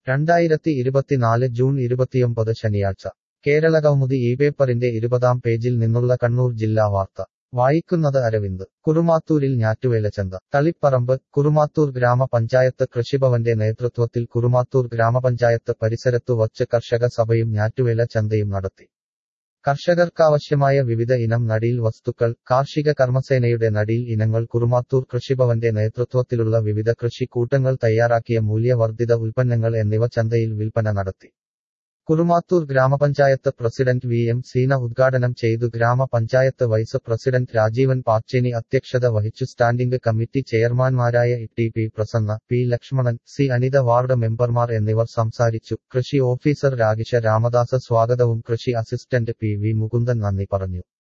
രണ്ടായിരത്തി ഇരുപത്തിനാല് ജൂൺ ഇരുപത്തിയൊമ്പത് ശനിയാഴ്ച കേരളകൗമുദി ഈ പേപ്പറിന്റെ ഇരുപതാം പേജിൽ നിന്നുള്ള കണ്ണൂർ ജില്ലാ വാർത്ത വായിക്കുന്നത് അരവിന്ദ് കുറുമാത്തൂരിൽ ഞാറ്റുവേല ചന്ത തളിപ്പറമ്പ് കുറുമാത്തൂർ ഗ്രാമപഞ്ചായത്ത് കൃഷിഭവന്റെ നേതൃത്വത്തിൽ കുറുമാത്തൂർ ഗ്രാമപഞ്ചായത്ത് പരിസരത്തു വച്ച് കർഷക സഭയും ഞാറ്റുവേല ചന്തയും നടത്തി കർഷകർക്കാവശ്യമായ വിവിധ ഇനം നടീൽ വസ്തുക്കൾ കാർഷിക കർമ്മസേനയുടെ നടീൽ ഇനങ്ങൾ കുറുമാത്തൂർ കൃഷിഭവന്റെ നേതൃത്വത്തിലുള്ള വിവിധ കൃഷിക്കൂട്ടങ്ങൾ തയ്യാറാക്കിയ മൂല്യവർദ്ധിത ഉൽപ്പന്നങ്ങൾ എന്നിവ ചന്തയിൽ വിൽപ്പന നടത്തി കുറുമാത്തൂർ ഗ്രാമപഞ്ചായത്ത് പ്രസിഡന്റ് വി എം സീന ഉദ്ഘാടനം ചെയ്തു ഗ്രാമപഞ്ചായത്ത് വൈസ് പ്രസിഡന്റ് രാജീവൻ പാച്ചേനി അധ്യക്ഷത വഹിച്ചു സ്റ്റാൻഡിംഗ് കമ്മിറ്റി ചെയർമാൻമാരായ T P Prasanna P Lakshmanan C Anitha ward മെമ്പർമാർ എന്നിവർ സംസാരിച്ചു കൃഷി ഓഫീസർ രാഗിഷ രാമദാസ സ്വാഗതവും കൃഷി അസിസ്റ്റന്റ് പി വി മുകുന്ദൻ നന്ദി പറഞ്ഞു